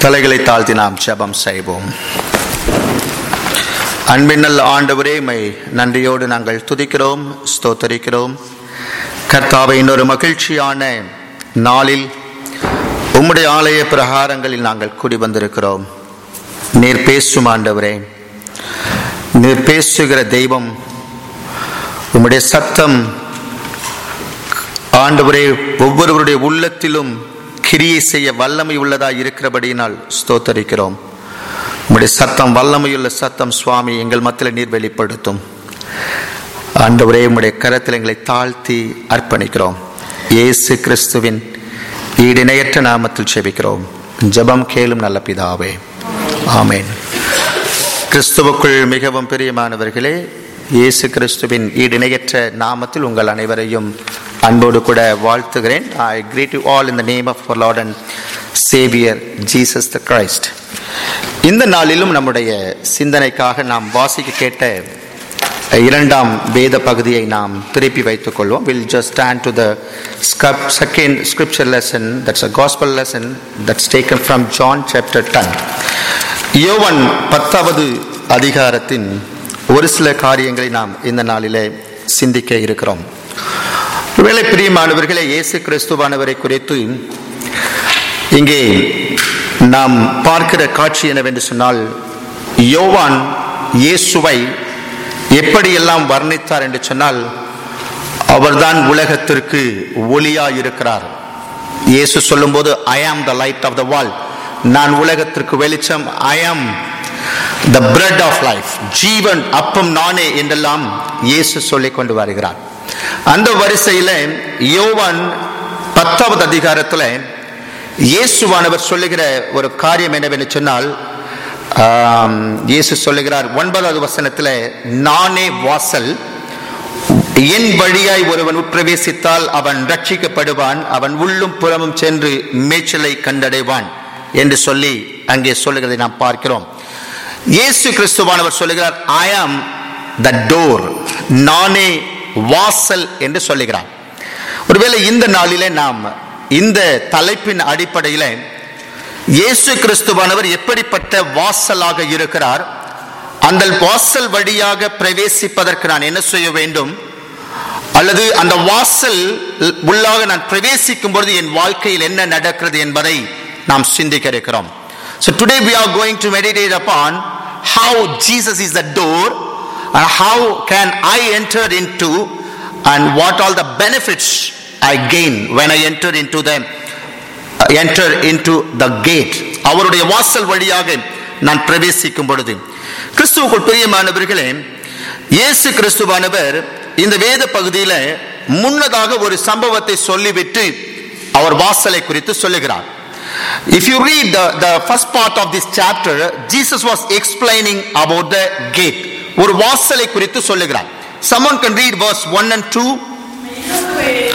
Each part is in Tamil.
தலைகளை தாழ்த்தி நாம் ஜெபம் செய்வோம் அன்பின் நல்ல ஆண்டவரே மை நன்றியோடு நாங்கள் துதிக்கிறோம் ஸ்தோத்தரிக்கிறோம் கர்த்தாவை இன்னொரு மகிழ்ச்சியான நாளில் உம்முடைய ஆலய பிரகாரங்களில் நாங்கள் கூடி வந்திருக்கிறோம் நீர் பேசும் ஆண்டவரே நீர் பேசுகிற தெய்வம் உம்முடைய சத்தம் ஆண்டவரே ஒவ்வொருவருடைய உள்ளத்திலும் கிரியை செய்ய வல்லமை உள்ளதாய் இருக்கிறபடியினால் ஸ்தோத்தரிக்கிறோம் உம்முடைய சத்தம் வல்லமையுள்ள சத்தம் சுவாமி எங்கள் மத்தியில் நீர் வெளிப்படுத்தும் ஆண்டவரே உம்முடைய கரத்தில் எங்களை தாழ்த்தி அர்ப்பணிக்கிறோம் இயேசு கிறிஸ்துவின் ஈடிணையற்ற நாமத்தில் செபிக்கிறோம் ஜெபம் கேளும் நல்ல பிதாவே ஆமேன் கிறிஸ்துவுக்குள் மிகவும் பிரியமானவர்களே இயேசு கிறிஸ்துவின் ஈடிணையற்ற நாமத்தில் உங்கள் அனைவரையும் அன்போடு கூட வாழ்த்துகிறேன் I greet you all in the name of Lord and saviour Jesus the Christ இந்த நாளிலும் நம்முடைய சிந்தனைக்காக நாம் வாசிக்க கேட்ட இரண்டாம் வேத பகுதியை நாம் திருப்பி வைத்துக் கொள்வோம் will just stand to the second scripture lesson that's a gospel lesson that's taken from John chapter ten Yovan பத்தாவது அதிகாரத்தின் ஒரு சில காரியங்களை நாம் இந்த நாளிலே சிந்திக்க இருக்கிறோம் ஒருவேளை பிரியமானவர்களே இயேசு கிறிஸ்துவானவரை குறித்து இங்கே நாம் பார்க்கிற காட்சி என்னவென்று சொன்னால் யோவான் இயேசுவை எப்படியெல்லாம் வர்ணித்தார் என்று சொன்னால் அவர்தான் உலகத்திற்கு ஒளியா இருக்கிறார் இயேசு சொல்லும்போது ஐ am the light of the வால் நான் உலகத்திற்கு வெளிச்சம் I am the bread of life ஜீவன் அப்பம் நானே என்றெல்லாம் இயேசு சொல்லிக் கொண்டு வருகிறார் அந்த வரிசையில் யோவான் பத்தாவது அதிகாரத்தில் இயேசுவானவர் சொல்லுகிற ஒரு காரியம் என்னவென்று சொன்னால் இயேசு சொல்லுகிறார் ஒன்பதாவது வசனத்தில் நானே வாசல் என் வழியாய் ஒருவன் உட்பிரவேசித்தால் அவன் ரட்சிக்கப்படுவான் அவன் உள்ளும் புறமும் சென்று மேய்ச்சலை கண்டடைவான் என்று சொல்லி அங்கே சொல்லுகிறதை நாம் பார்க்கிறோம் இயேசு கிறிஸ்துவானவர் சொல்லுகிறார் ஐ ஆம் த டோர் நானே வாசல் என்று சொல்லுகிறார் ஒருவேளை இந்த நாளிலே நாம் இந்த தலைப்பின் அடிப்படையில் இயேசு கிறிஸ்துவானவர் எப்படிப்பட்ட வாசலாக இருக்கிறார் அந்த வாசல் வழியாக பிரவேசிப்பதற்கு நான் என்ன செய்ய வேண்டும் அல்லது அந்த வாசல் உள்ளாக நான் பிரவேசிக்கும் பொழுது என் வாழ்க்கையில் என்ன நடக்கிறது என்பதை நாம் சிந்திக்க இருக்கிறோம் So today we are going to meditate upon how Jesus is the door and how can I enter into and what all the benefits I gain when I enter into them enter into the gate அவருடைய வாசல் வழியாக நான் பிரவேசிக்கும் பொழுது கிறிஸ்துவுக்குள் பிரியமானவர்களே இயேசு கிறிஸ்துவானவர் இந்த வேத பகுதியில் முன்னதாக ஒரு சம்பவத்தை சொல்லிவிட்டு அவர் வாசலை குறித்து சொல்லுகிறார் If you read the, the first part of this chapter, Jesus was explaining about the gate. ஒரு வாசலை குறித்து சொல்லுகிறார் Someone can read verse 1 and 2.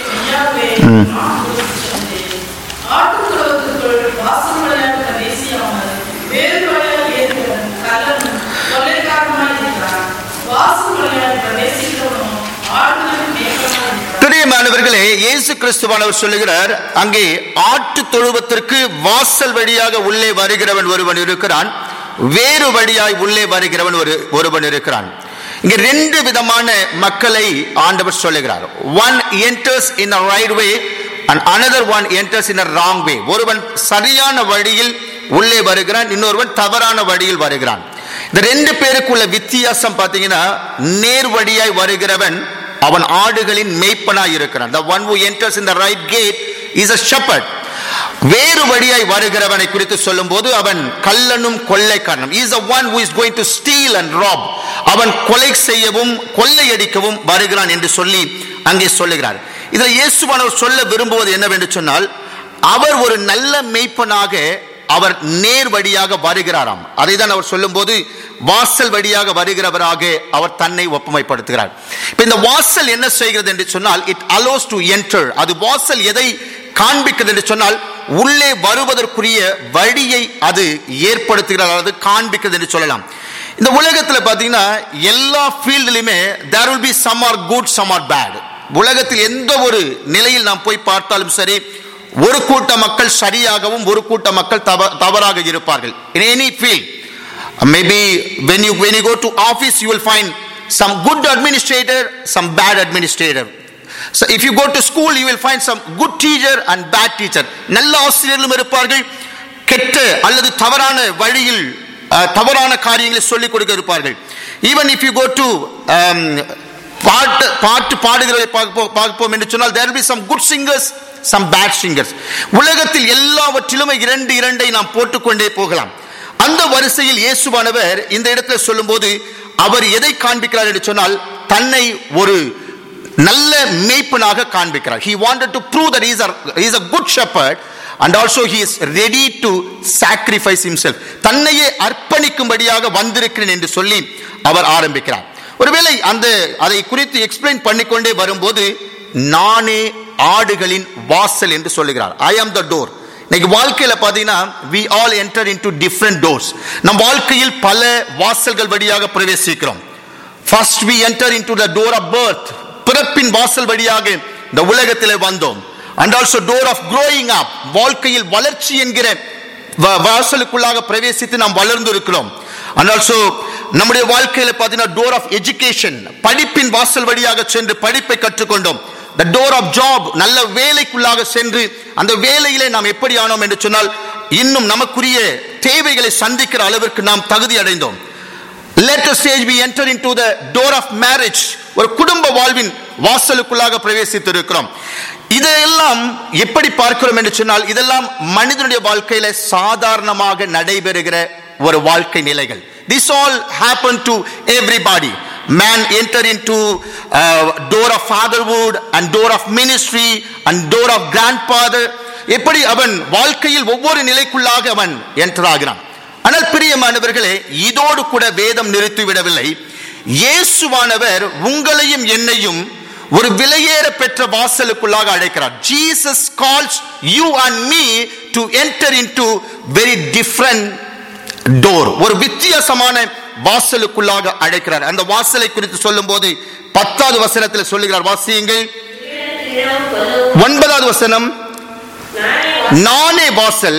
பிரியமானவர்களே இயேசு கிறிஸ்துவானவர் சொல்லுகிறார் அங்கே ஆட்டு தொழுவத்திற்கு வாசல் வழியாக உள்ளே வருகிறவன் ஒருவன் இருக்கிறான் வேறு வழியாய் உள்ளே வருகிறவன் ஒரு ஒருவன் இருக்கிறான் இங்க ரெண்டு விதமான மக்களை ஆண்டவர் சொல்லுகிறார் one enters in a right way and another one enters in a wrong way ஒருவன் சரியான வழியில் உள்ளே வருகிறான் இன்னொருவன் தவறான வழியில் வருகிறான் இந்த ரெண்டு பேருக்குள்ள வித்தியாசம் பார்த்தீங்கன்னா நேர் வழியாய் வருகிறவன் அவன் ஆடுகளின் மேய்ப்பனாய் இருக்கிறான் the one who enters in the right gate is a shepherd வேறு வழியாய் வருகிறவனை குறித்து சொல்லும்போது அவன் கல்லனும் கொள்ளைக்காரனும் is the one who is going to steal and rob அவன் கொலை செய்யவும் கொள்ளையடிக்கவும் வருகிறான் என்று சொல்லி அங்கே சொல்லுகிறார் இதுல இயேசுவானவர் சொல்ல விரும்புவது என்னவென்று சொன்னால் அவர் ஒரு நல்ல மேய்ப்பனாக அவர் நேர் வழியாக வருகிறாராம் அதை தான் அவர் சொல்லும்போது வாசல் வழியாக வருகிறவராக அவர் தன்னை ஒப்புமைப்படுத்துகிறார் இப்ப இந்த வாசல் என்ன செய்கிறது என்று சொன்னால் இட் அலோஸ் டு என்டர் அது வாசல் எதை காண்பிக்கிறது என்று சொன்னால் உள்ளே வருவதற்குரிய வழியை அது ஏற்படுத்துகிறார் அல்லது காண்பிக்கிறது என்று சொல்லலாம் இந்த உலகத்தில் பார்த்தீங்கன்னா எல்லா ஃபீல்டுலையுமே there will be some are good some are bad உலகத்தில் எந்த ஒரு நிலையில் நாம் போய் பார்த்தாலும் சரி ஒரு கூட்ட மக்கள் சரியாகவும் ஒரு கூட்ட மக்கள் தவ- தவறாக இருப்பார்கள் in any field maybe when you when you go to office you will find some good administrator some bad administrator so if you go to school you will find some good teacher and bad teacher நல்ல ஆசிரியர்களும் இருப்பார்கள் கெட்ட அல்லது தவறான வழியில் அஹ், தவறான காரியங்களை சொல்லிக் கொடுக்க இருப்பார்கள் even if you go to பாட்டு பாட்டு பாடுகிறதை பார்ப்போம் பார்ப்போம் என்று சொன்னால் there will be some good singers some bad singers உலகத்தில் எல்லாவற்றிலும் இரண்டு இரண்டை நாம் போட்டுக்கொண்டே போகலாம் அந்த வரிசையில் இயேசுவானவர் இந்த இடத்துல சொல்லும்போது அவர் எதை காண்பிக்கிறார் என்று சொன்னால் தன்னை ஒரு நல்ல மேய்ப்பனாக காண்பிக்கிறார் he wanted to prove that he is a, he is a good shepherd and also he is ready to sacrifice himself தன்னையே அர்ப்பணிக்கும்படியாக வந்திருக்கிறேன் என்று சொல்லி அவர் ஆரம்பிக்கிறார் ஒருவேளை அந்த அதை குறித்து எக்ஸ்பிளைன் பண்ணிக்கொண்டே வரும்போது நானே ஆடுகளின் வாசல் என்று சொல்லுகிறார் ஐ ஆம் த டோர் இன்னைக்கு வாழ்க்கையில பாத்தீங்கன்னா we all enter into different doors நம் வாழ்க்கையில் பல வாசல்கள் வழியாக பிரவேசிக்கிறோம் first we enter into the door of birth பிறப்பின் வாசல் வழியாக இந்த உலகத்திலே வந்தோம் and also door of growing up வாழ்க்கையில் வளர்ச்சி என்கிற வ- வாசலுக்குள்ளாக பிரவேசித்து நாம் வளர்ந்து இருக்கிறோம் and also நம்முடைய வாழ்க்கையில பார்த்தீங்கன்னா டோர் ஆஃப் எஜுகேஷன் படிப்பின் வாசல் வழியாக சென்று படிப்பை கற்றுக்கொண்டோம் த டோர் ஆஃப் ஜாப் நல்ல வேலைக்குள்ளாக சென்று அந்த வேலையிலே நாம் எப்படி ஆனோம் என்று சொன்னால் இன்னும் நமக்குரிய தேவைகளை சந்திக்கிற அளவிற்கு நாம் தகுதி அடைந்தோம் later stage we enter into the door of marriage ஒரு குடும்ப வாழ்வின் வாசலுக்குள்ளாக பிரவேசித்து இருக்கிறோம் இதையெல்லாம் எப்படி பார்க்கிறோம் என்று சொன்னால் இதெல்லாம் மனிதனுடைய வாழ்க்கையில சாதாரணமாக நடைபெறுகிற ஒரு வாழ்க்கை நிலைகள் this all happen to everybody man enter into uh, door of fatherhood and door of ministry and door of grandfather எப்படி அவன் வாழ்க்கையில் ஒவ்வொரு நிலைக்குள்ளாக அவன் என்டர் ஆகிறான் ஆனால் பிரியமானவர்களே இதோடு கூட வேதம் நிறுத்திவிடவில்லை இயேசுவானவர் உங்களையும் என்னையும் ஒரு விலையேற பெற்ற வாசலுக்குள்ளாக அழைக்கிறார் Jesus calls you and me to enter into very different door ஒரு வித்தியாசமான வாசலுக்குள்ளாக அழைக்கிறார் அந்த வாசலை குறித்து சொல்லும்போது பத்தாவது வசனத்தில் சொல்லுகிறார் வாசியுங்கள் ஒன்பதாவது வசனம் நானே வாசல்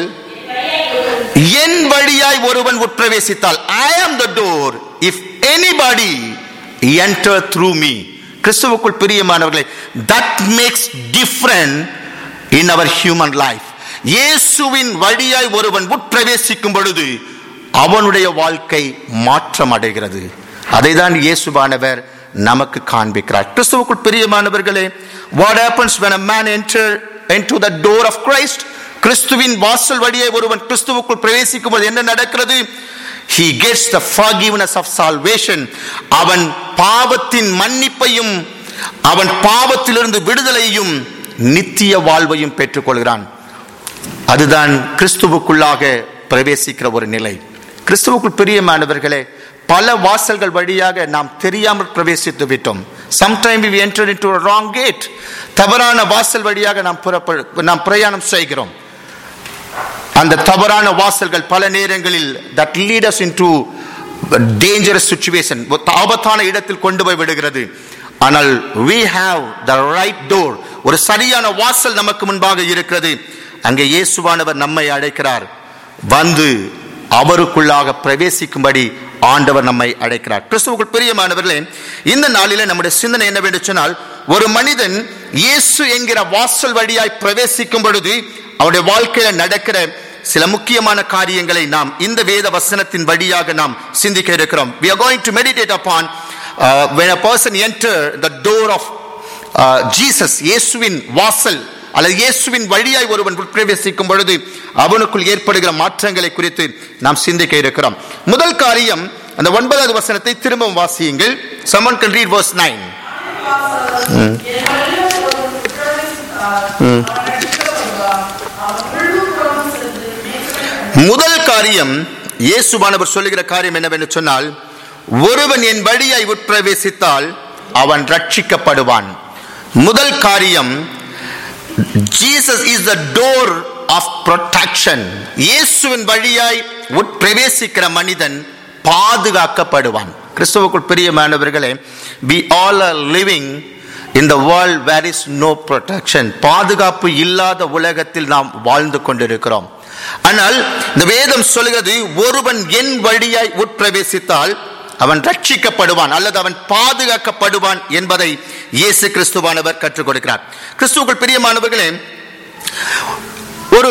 என் வழியாய் ஒருவன் உட்பிரவேசித்தால் I am the door if anybody enter through me கிறிஸ்துவுக்குள் பிரியமானவர்களே that makes different in our human life இயேசுவின் வழியாய் ஒருவன் உட்பிரவேசிக்கும் பொழுது அவனுடைய வாழ்க்கை மாற்றம் அடைகிறது அதை தான் இயேசுவானவர் நமக்கு காண்பிக்கிறார் கிறிஸ்துவுக்குள் பிரியமானவர்களே what happens when a man enter into the door of Christ கிறிஸ்துவின் வாசல் வழியே ஒருவன் கிறிஸ்துவுக்குள் பிரவேசிக்கும் போது என்ன நடக்கிறது he gets the forgiveness of salvation அவன் பாவத்தின் மன்னிப்பையும் அவன் பாவத்திலிருந்து விடுதலையும் நித்திய வாழ்வையும் பெற்றுக்கொள்கிறான் அதுதான் கிறிஸ்துவுக்குள்ளாக பிரவேசிக்கிற ஒரு நிலை கிறிஸ்துவுக்குள் பிரியமானவர்களே பல வாசல்கள் வழியாக நாம் தெரியாமல் பிரவேசித்து விட்டோம் sometime we enter into a wrong gate தவறான வாசல் வழியாக நாம் புறப்ப நாம் பிரயாணம் செய்கிறோம் அந்த தவறான வாசல்கள் பல நேரங்களில் that lead us into dangerous situation ஒரு ஆபத்தான இடத்தில் கொண்டு போய் விடுகிறது ஆனால் we have the right door ஒரு சரியான வாசல் நமக்கு முன்பாக இருக்கிறது அங்கே இயேசுவானவர் நம்மை அழைக்கிறார் வந்து அவருக்குள்ளாக பிரவேசிக்கும்படி ஆண்டவர் நம்மை அழைக்கிறார் கிறிஸ்துவுக்குள் பிரியமானவர்களே இந்த நாளிலே நம்முடைய சிந்தனை என்னவென்று சொன்னால் ஒரு மனிதன் இயேசு என்கிற வாசல் வழியாய் பிரவேசிக்கும் பொழுது அவருடைய வாழ்க்கையில நடக்கிற சில முக்கியமான காரியங்களை நாம் இந்த வேத வசனத்தின் வழியாக நாம் சிந்திக்க இருக்கிறோம் we are going to meditate upon uh, when a person enter the door of uh, Jesus இயேசுவின் வாசல் அல்லது இயேசுவின் வழியாய் ஒருவன் உட்பிரவேசிக்கும் பொழுது அவனுக்குள் ஏற்படுகிற மாற்றங்களை குறித்து நாம் சிந்திக்க இருக்கிறோம் முதல் காரியம் அந்த ஒன்பதாவது வசனத்தை திரும்பவும் வாசியுங்கள் someone can read verse 9 முதல் காரியம் இயேசுவானவர் சொல்லுகிற காரியம் என்னவென்று சொன்னால் ஒருவன் என் வழியாய் உட்பிரவேசித்தால் அவன் ரட்சிக்கப்படுவான் முதல் காரியம் Jesus is the door of protection இயேசுவின் வழியாய் உட்பிரவேசிக்கிற மனிதன் பாதுகாக்கப்படுவான் கிறிஸ்துவுக்குள் பிரியமானவர்களே we all are living இந்த world where is no protection பாதுகாப்பு இல்லாத உலகத்தில் நாம் வாழ்ந்து கொண்டிருக்கிறோம் ஆனால் இந்த வேதம் சொல்கிறது ஒருவன் என் வழியாய் உட்பிரவேசித்தால் அவன் ரட்சிக்கப்படுவான் அல்லது அவன் பாதுகாக்கப்படுவான் என்பதை இயேசு கிறிஸ்துவானவர் கற்றுக் கொடுக்கிறார் கிறிஸ்துவுக்குள் பிரியமானவர்களே ஒரு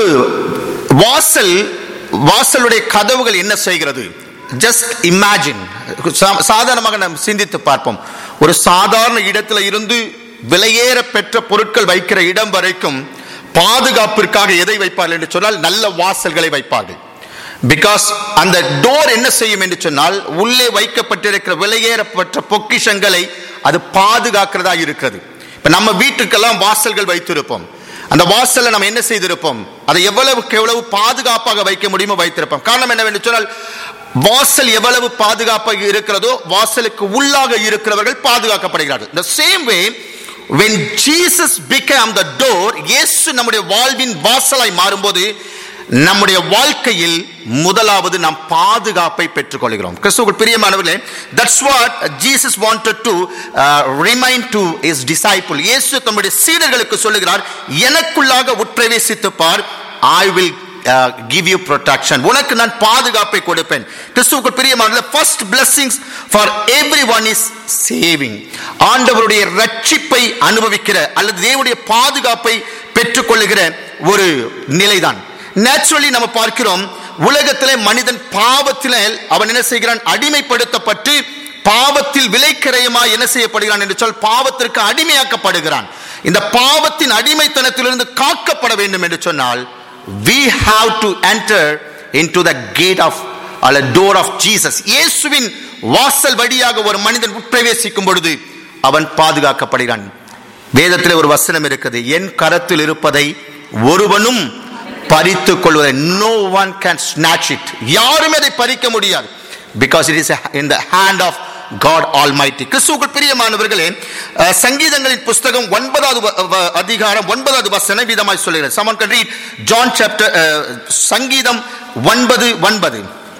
வாசல் வாசலுடைய கதவுகள் என்ன செய்கிறது ஜஸ்ட் இமேஜின் சாதாரணமாக நாம் சிந்தித்து பார்ப்போம் ஒரு சாதாரண இடத்துல இருந்து விலையேற பெற்ற பொருட்கள் வைக்கிற இடம் வரைக்கும் பாதுகாப்பிற்காக எதை வைப்பார்கள் என்று சொன்னால் நல்ல வாசல்களை வைப்பார்கள் பிகாஸ் அந்த டோர் என்ன செய்யும் என்று சொன்னால் உள்ளே வைக்கப்பட்டிருக்கிற விலையேறப்பட்ட பொக்கிஷங்களை அது பாதுகாக்கிறதா இருக்கிறது இப்ப நம்ம வீட்டுக்கெல்லாம் வாசல்கள் வைத்திருப்போம் அந்த வாசல்ல நம்ம என்ன செய்திருப்போம் அதை எவ்வளவுக்கு எவ்வளவு பாதுகாப்பாக வைக்க முடியுமோ வைத்திருப்போம் காரணம் என்னவென்று சொன்னால் வாசல் எவ்வளவு பாதுகாப்பாக இருக்கிறதோ வாசலுக்கு உள்ளாக இருக்கிறவர்கள் பாதுகாக்கப்படுகிறார்கள் the same way when jesus became the door இயேசு நம்முடைய வாழ்வின் வாசலாய் மாறும்போது நம்முடைய வாழ்க்கையில் முதலாவது நாம் பாதுகாப்பை பெற்றுக்கொள்கிறோம் கிறிஸ்துவுக்குள் பிரியமானவர்களே that's what Jesus wanted to remind to his disciple இயேசு தம்முடைய சீடர்களுக்கு சொல்லுகிறார் எனக்குள்ளாக உட்பிரவேசித்து பார் I will give you protection உனக்கு நான் பாதுகாப்பை கொடுப்பேன் கிறிஸ்துவுக்குள் பிரியமான first blessings for every one is saving ஆண்டவருடைய ரட்சிப்பை அனுபவிக்கிற அல்லது தேவனுடைய பாதுகாப்பை பெற்றுக்கொள்ளுகிற ஒரு நிலைதான் நேச்சுரலி நம்ம பார்க்கிறோம் உலகத்திலே மனிதன் பாவத்திலே அவன் என்ன செய்கிறான் அடிமைப்படுத்தப்பட்டு பாவத்தில் விலைக்கரையமா என்ன செய்யப்படுகிறான் என்று சொல் பாவத்திற்கு அடிமையாக்கப்படுகிறான் இந்த பாவத்தின் அடிமைத்தனத்திலிருந்து காக்கப்பட வேண்டும் என்று சொன்னால் we have to enter into the gate of அல்ல டோர் ஆஃப் ஜீசஸ் இயேசுவின் வாசல் வழியாக ஒரு மனிதன் உட்பிரவேசிக்கும் பொழுது அவன் பாதுகாக்கப்படுகிறான் வேதத்தில் ஒரு வசனம் இருக்குது என் கரத்தில் இருப்பதை ஒருவனும் பறித்து கொள்வதை no one can snatch it யாரும் அதை பறிக்க முடியாது because it is in the hand of God almighty கிறிஸ்துவுக்குள் பிரியமானவர்களே அஹ், சங்கீதங்களின் புஸ்தகம் ஒன்பதாவது வ- வ- அதிகாரம் ஒன்பதாவது வசன விதமாய் சொல்லுகிறது someone can read John chapter சங்கீதம் ஒன்பது ஒன்பது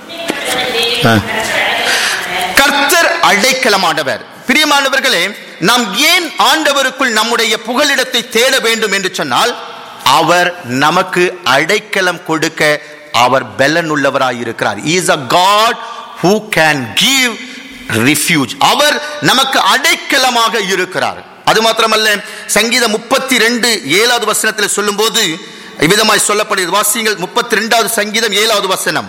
கர்த்தர் அடைக்கலமானவர் பிரியமானவர்களே நாம் ஏன் ஆண்டவருக்குள் நம்முடைய புகலிடத்தை தேட வேண்டும் என்று சொன்னால் அவர் நமக்கு அடைக்கலம் கொடுக்க அவர் பெலன் உள்ளவராய் இருக்கிறார் is a God who can give refuge அவர் நமக்கு அடைக்கலமாக இருக்கிறார் அது மாத்திரமல்ல சங்கீதம் முப்பத்தி ரெண்டு ஏழாவது வசனத்தில் சொல்லும்போது இவ்விதமாய் சொல்லப்படுகிறது வாசியங்கள் முப்பத்தி ரெண்டாவது சங்கீதம் ஏழாவது வசனம்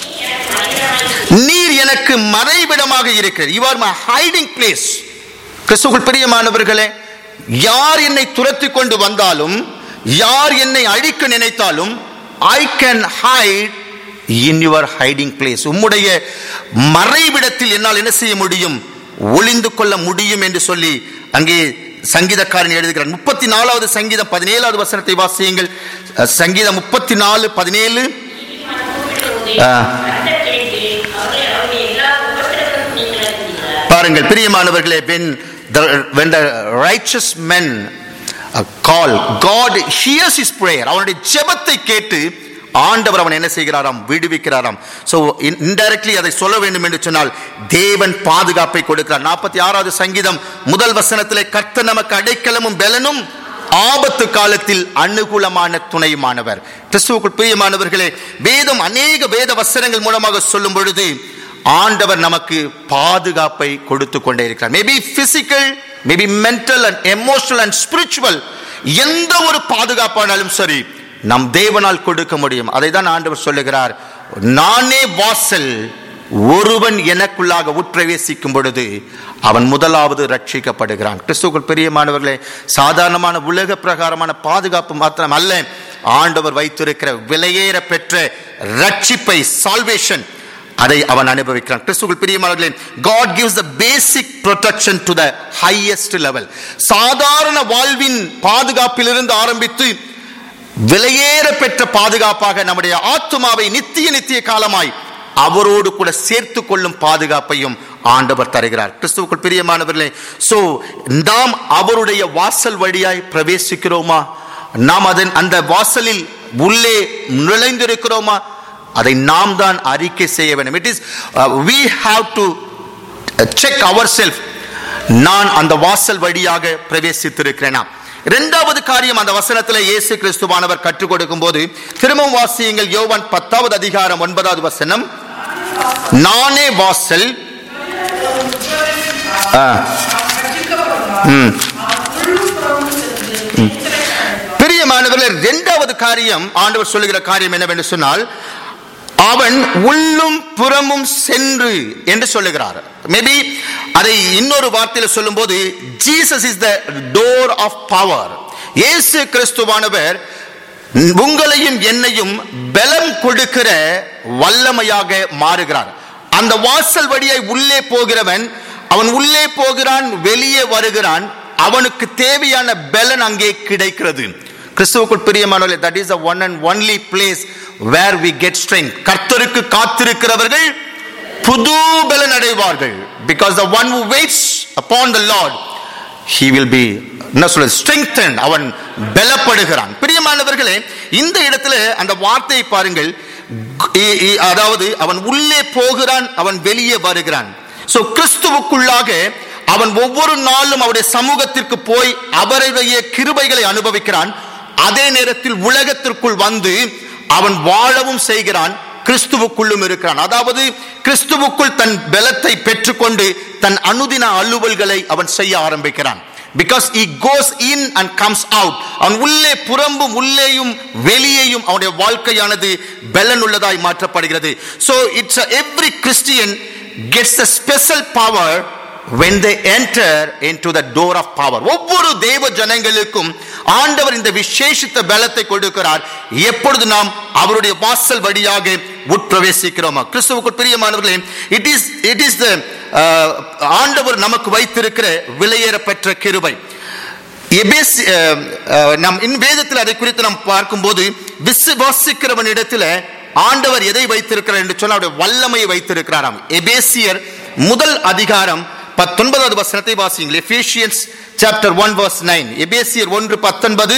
நீர் எனக்கு மறைவிடமாக இருக்கிறது you are my hiding place கிறிஸ்துக்குள் பிரியமானவர்களே யார் என்னை துரத்தி கொண்டு வந்தாலும் யார் என்னை அழிக்க நினைத்தாலும் I can hide in your hiding place உம்முடைய மறைவிடத்தில் என்னால் என்ன செய்ய முடியும் ஒளிந்து கொள்ள முடியும் என்று சொல்லி அங்கே சங்கீதக்காரன் எழுதுகிறார் முப்பத்தி நாலாவது சங்கீதம் பதினேழாவது வசனத்தை வாசியுங்கள் அஹ், சங்கீதம் முப்பத்தி நாலு பதினேழு பாருங்கள் பிரியமானவர்களே when the when the righteous men uh, call god hears his prayer அவனுடைய ஜெபத்தை கேட்டு ஆண்டவர் அவன் என்ன செய்கிறாராம் விடுவிக்கிறாராம் சோ இன்டைரக்ட்லி அதை சொல்ல வேண்டும் என்று சொன்னால் தேவன் பாதுகாப்பை கொடுக்கிறார் நாற்பத்தி ஆறாவது சங்கீதம் முதல் வசனத்திலே கர்த்தர் நமக்கு அடைக்கலமும் பெலனும் ஆபத்து காலத்தில் அனுகூலமான துணையுமானவர் கிறிஸ்துவுக்குள் பிரியமானவர்களே வேதம் அநேக வேத வசனங்கள் மூலமாக சொல்லும் பொழுது ஆண்டவர் நமக்கு பாதுகாப்பை கொடுத்து கொண்டே இருக்கிறார் maybe physical maybe mental and emotional and spiritual எந்த ஒரு பாதுகாப்பானாலும் சரி நம் தேவனால் கொடுக்க முடியும் அதை தான் ஆண்டவர் சொல்லுகிறார் நானே வாசல் ஒருவன் எனக்குள்ளாக உட்பிரவேசிக்கும் பொழுது அவன் முதலாவது ரட்சிக்கப்படுகிறான் கிறிஸ்துக்குள் பிரியமானவர்களே சாதாரணமான உலக பிரகாரமான பாதுகாப்பு மாத்திரம் அல்ல ஆண்டவர் வைத்திருக்கிற விலையேற பெற்ற ரட்சிப்பை சால்வேஷன் அதை அவன் அனுபவிக்கிறான் கிறிஸ்துக்குள் பிரியமானவர்களே God gives the basic protection to the highest level சாதாரண வாழ்வின் பாதுகாப்பிலிருந்து ஆரம்பித்து விலையேற பெற்ற பாதுகாப்பாக நம்முடைய ஆத்துமாவை நித்திய நித்திய காலமாய் அவரோடு கூட சேர்த்து கொள்ளும் பாதுகாப்பையும் ஆண்டவர் தருகிறார் கிறிஸ்துவுக்குள் பிரியமானவர்களே சோ நாம் அவருடைய வாசல் வழியாய் பிரவேசிக்கிறோமா நாம் அதன் அந்த வாசலில் உள்ளே நுழைந்திருக்கிறோமா அதை நாம் தான் அறிக்கை செய்ய வேண்டும் it is we have to check our self நான் அந்த வாசல் வழியாக பிரவேசித்திருக்கிறேனா இரண்டாவது காரியம் அந்த வசனத்தில் இயேசு கிறிஸ்துவானவர் கற்றுக் கொடுக்கும் போது திரும்பவும் வாசியுங்கள் யோவான் பத்தாவது அதிகாரம் ஒன்பதாவது வசனம் நானே வாசல் ஆ. ம். ம். பிரியமானவர்களே இரண்டாவது காரியம் ஆண்டவர் சொல்லுகிற காரியம் என்னவென்று சொன்னால் அவன் உள்ளும் புறமும் சென்று என்று சொல்லுகிறார் மேபி அதை இன்னொரு வார்த்தையில் சொல்லும்போது Jesus is the door of power இயேசு கிறிஸ்துவானவர் உங்களையும் என்னையும் பலம் கொடுக்கிற வல்லமையாக மாறுகிறார் அந்த வாசல் வழியை உள்ளே போகிறவன் அவன் உள்ளே போகிறான் வெளியே வருகிறான் அவனுக்கு தேவையான பலன் அங்கே கிடைக்கிறது கிறிஸ்துவுக்குள் பிரியமானவர்களே that is one and only place where we get strength கர்த்தருக்கு காத்திருக்கிறவர்கள் புது பலன் அடைவார்கள் because the one who waits upon the lord he will be என்ன சொல்றது strengthened அவன் பலப்படுகிறான் பிரியமானவர்களே இந்த இடத்துல அந்த வார்த்தையை பாருங்கள் இ- இ- அதாவது அவன் உள்ளே போகிறான் அவன் வெளியே வருகிறான் சோ கிறிஸ்துவுக்குள்ளாக அவன் ஒவ்வொரு நாளும் அவருடைய சமூகத்திற்கு போய் அவருடைய கிருபைகளை அனுபவிக்கிறான் அதே நேரத்தில் உலகத்திற்குள் வந்து அவன் வாழவும் செய்கிறான் கிறிஸ்துவுக்குள்ளும் இருக்கிறான் அதாவது கிறிஸ்துவுக்குள் தன் பலத்தை பெற்றுக்கொண்டு தன் அனுதின அலுவல்களை அவன் செய்ய ஆரம்பிக்கிறான் because he goes in and comes out அவன் உள்ளே புறம்பும் உள்ளேயும் வெளியேயும் அவனுடைய வாழ்க்கையானது பலன் உள்ளதாய் மாற்றப்படுகிறது so it's a, every christian gets a special power when they enter into the door of power ஒவ்வொரு தேவ ஜனங்களுக்கும் ஆண்டவர் இந்த விசேஷித்த பலத்தை கொடுக்கிறார் எப்பொழுது நாம் அவருடைய வாசல் வழியாக உட்பிரவேசிக்கிறோமா கிறிஸ்துவுக்கு பிரியமானவர்களே it is it is the ஆண்டவர் நமக்கு வைத்திருக்கிற விலையேற பெற்ற கிருபை எபேஸ் அஹ், அஹ், நம் இன் வேதத்தில் அதை குறித்து நாம் பார்க்கும்போது விசுவாசிக்கிறவனிடத்தில் ஆண்டவர் எதை வைத்திருக்கிறார் என்று சொன்னால் அவருடைய வல்லமையை வைத்திருக்கிறாராம் எபேசியர் முதல் அதிகாரம் பத்தொன்பதாவது வசனத்தை வாசியுங்கள் Ephesians chapter one verse nine எபேசியர் ஒன்று பத்தொன்பது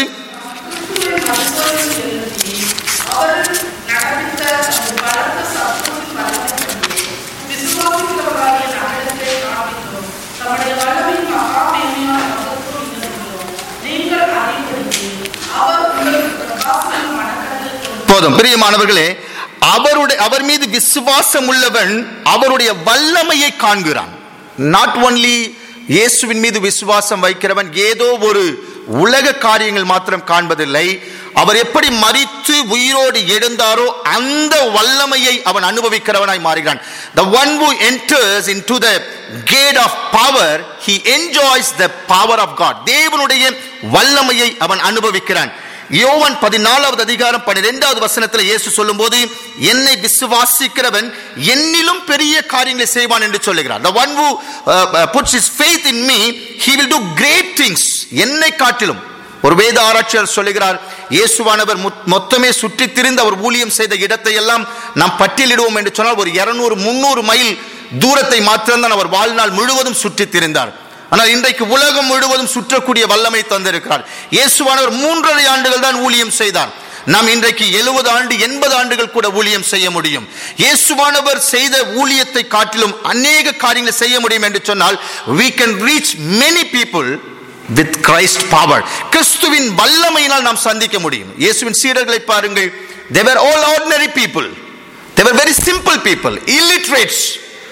போதும் பிரியமானவர்களே அவருடைய அவர் மீது விசுவாசம் உள்ளவன் அவருடைய வல்லமையை காண்கிறான் நாட் ஒன்லி இயேசுவின் மீது விசுவாசம் வைக்கிறவன் ஏதோ ஒரு உலக காரியங்கள் மாத்திரம் காண்பதில்லை அவர் எப்படி மரித்து உயிரோடு எழுந்தாரோ அந்த வல்லமையை அவன் அனுபவிக்கிறவனாய் மாறுகிறான் the one who enters into the gate of power he enjoys the power of god தேவனுடைய வல்லமையை அவன் அனுபவிக்கிறான் யோவான் பதினாலாவது அதிகாரம் பன்னிரெண்டாவது வசனத்தில் இயேசு சொல்லும்போது என்னை விசுவாசிக்கிறவன் என்னிலும் பெரிய காரியங்களை செய்வான் என்று சொல்லுகிறார் the one who uh, uh, puts his faith in me he will do great things என்னை காட்டிலும் ஒரு வேத ஆராய்ச்சியாளர் சொல்லுகிறார் இயேசுவானவர் மொத்- மொத்தமே சுற்றி திரிந்து அவர் ஊழியம் செய்த இடத்தை எல்லாம் நாம் பட்டியலிடுவோம் என்று சொன்னால் ஒரு 200 முன்னூறு மைல் தூரத்தை மாத்திரம்தான் அவர் வாழ்நாள் முழுவதும் சுற்றி திரிந்தார் ஆனால் இன்றைக்கு உலகம் முழுவதும் சுற்றக்கூடிய வல்லமை தந்திருக்கிறார் இயேசுவானவர் மூன்றரை ஆண்டுகள் தான் ஊழியம் செய்தார் நாம் இன்றைக்கு எழுபது ஆண்டு எண்பது ஆண்டுகள் கூட ஊழியம் செய்ய முடியும் இயேசுவானவர் செய்த ஊழியத்தை காட்டிலும் அநேக காரியங்களை செய்ய முடியும் என்று சொன்னால் we can reach many people with Christ power கிறிஸ்துவின் வல்லமையினால் நாம் சந்திக்க முடியும் இயேசுவின் சீடர்களை பாருங்கள் they were all ordinary people they were very simple people illiterates